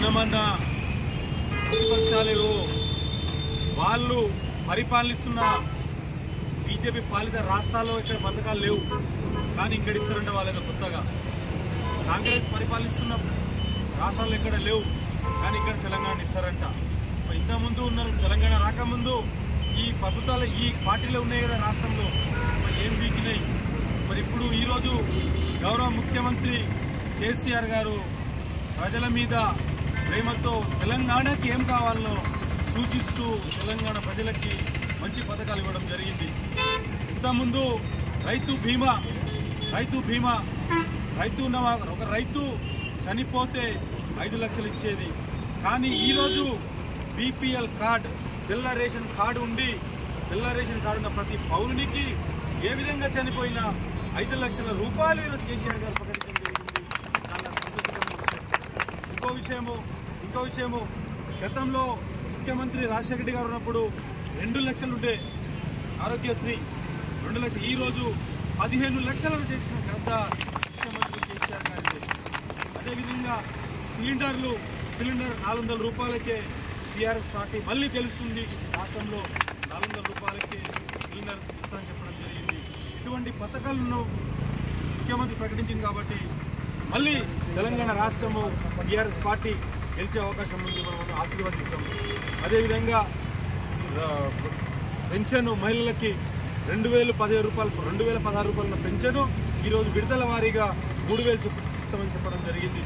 నిన్నమన్న ప్రతిపక్షాలేవో వాళ్ళు పరిపాలిస్తున్న బీజేపీ పాలిత రాష్ట్రాల్లో ఇక్కడ పథకాలు లేవు కానీ ఇక్కడ ఇస్తారంట వాళ్ళేదో కొత్తగా కాంగ్రెస్ పరిపాలిస్తున్న రాష్ట్రాల్లో ఇక్కడ లేవు కానీ ఇక్కడ తెలంగాణ ఇస్తారంట మరి ఇంతకుముందు ఉన్న తెలంగాణ రాకముందు ఈ ప్రభుత్వాలు ఈ పార్టీలో ఉన్నాయి కదా రాష్ట్రంలో మరి ఏం వీకినాయి మరి ఇప్పుడు ఈరోజు గౌరవ ముఖ్యమంత్రి కేసీఆర్ గారు ప్రజల మీద ప్రేమతో తెలంగాణకి ఏం కావాలనో సూచిస్తూ తెలంగాణ ప్రజలకి మంచి పథకాలు ఇవ్వడం జరిగింది ఇంతకుముందు రైతు బీమా రైతు బీమా రైతు ఉన్న వా- ఒక రైతు చనిపోతే ఐదు లక్షలు ఇచ్చేది కానీ ఈరోజు బీపీఎల్ కార్డ్ తెల్ల రేషన్ కార్డు ఉండి తెల్ల రేషన్ కార్డు ఉన్న ప్రతి పౌరునికి ఏ విధంగా చనిపోయినా ఐదు లక్షల రూపాయలు ఈరోజు కేసీఆర్ గారు ప్రకటించడం జరిగింది చాలా సంతోషకరమైన విషయం. ఇంకో విషయము ఇంకో విషయము గతంలో ముఖ్యమంత్రి రాజశేఖర రెడ్డి గారు ఉన్నప్పుడు రెండు లక్షలు ఉండే ఆరోగ్యశ్రీ రెండు లక్షలు ఈ రోజు పదిహేను లక్షలను చేసిన ఘనత ముఖ్యమంత్రి కేసీఆర్ గారిది అదేవిధంగా సిలిండర్లు సిలిండర్ నాలుగు వందల రూపాయలకే టీఆర్ఎస్ పార్టీ మళ్ళీ గెలుస్తుంది రాష్ట్రంలో నాలుగు వందల రూపాయలకే సిలిండర్ ఇస్తామని చెప్పడం జరిగింది ఇటువంటి పథకాలను ముఖ్యమంత్రి ప్రకటించింది కాబట్టి మళ్ళీ తెలంగాణ రాష్ట్రము టీఆర్ఎస్ పార్టీ గెలిచే అవకాశం ఉంది మనం ఆశీర్వదిస్తాం అదేవిధంగా ఆ, పెన్షన్ మహిళలకి రెండు వేలు పదిహేను రూపాయలు రెండు వేల పదహారు రూపాయల పెన్షన్ ఈరోజు విడతల వారీగా మూడు వేలు చెప్ప ఇస్తామని చెప్పడం జరిగింది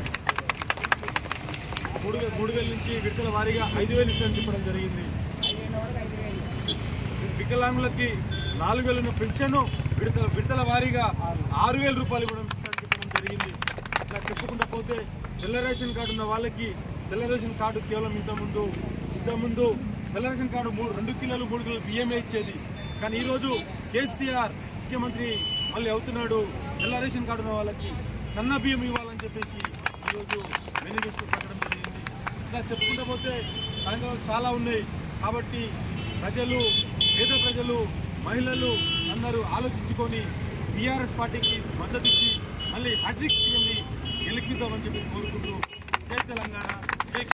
మూడు వేలు మూడు వేల నుంచి విడతల వారీగా ఐదు వేలు ఇస్తామని చెప్పడం జరిగింది వికలాంగులకి నాలుగు వేలు ఉన్న పెన్షన్ విడతల విడతల వారీగా ఆరు వేల రూపాయలు కూడా ఇస్తామని చెప్పడం జరిగింది ఇట్లా చెప్పుకుంటూ పోతే తెల్ల రేషన్ కార్డు ఉన్న వాళ్ళకి తెల్ల రేషన్ కార్డు కేవలం ఇంతకుముందు ఇంతకుముందు తెల్ల రేషన్ కార్డు మూడు రెండు కిలోలు మూడు కిలోలు బియ్యమే ఇచ్చేది కానీ ఈరోజు కేసీఆర్ ముఖ్యమంత్రి మళ్ళీ అవుతున్నాడు తెల్ల రేషన్ కార్డు ఉన్న వాళ్ళకి సన్న బియ్యం ఇవ్వాలని చెప్పేసి ఈరోజు మేనిఫెస్టో పెట్టడం జరిగింది ఇలా చెప్పుకుంటూ పోతే తెలంగాణలో చాలా ఉన్నాయి కాబట్టి ప్రజలు పేద ప్రజలు మహిళలు అందరూ ఆలోచించుకొని బీఆర్ఎస్ పార్టీకి మద్దతు ఇచ్చి మళ్ళీ హ్యాట్రిక్ సీఎంని గెలిపిద్దామని చెప్పి కోరుకుంటూ జై తెలంగాణ జై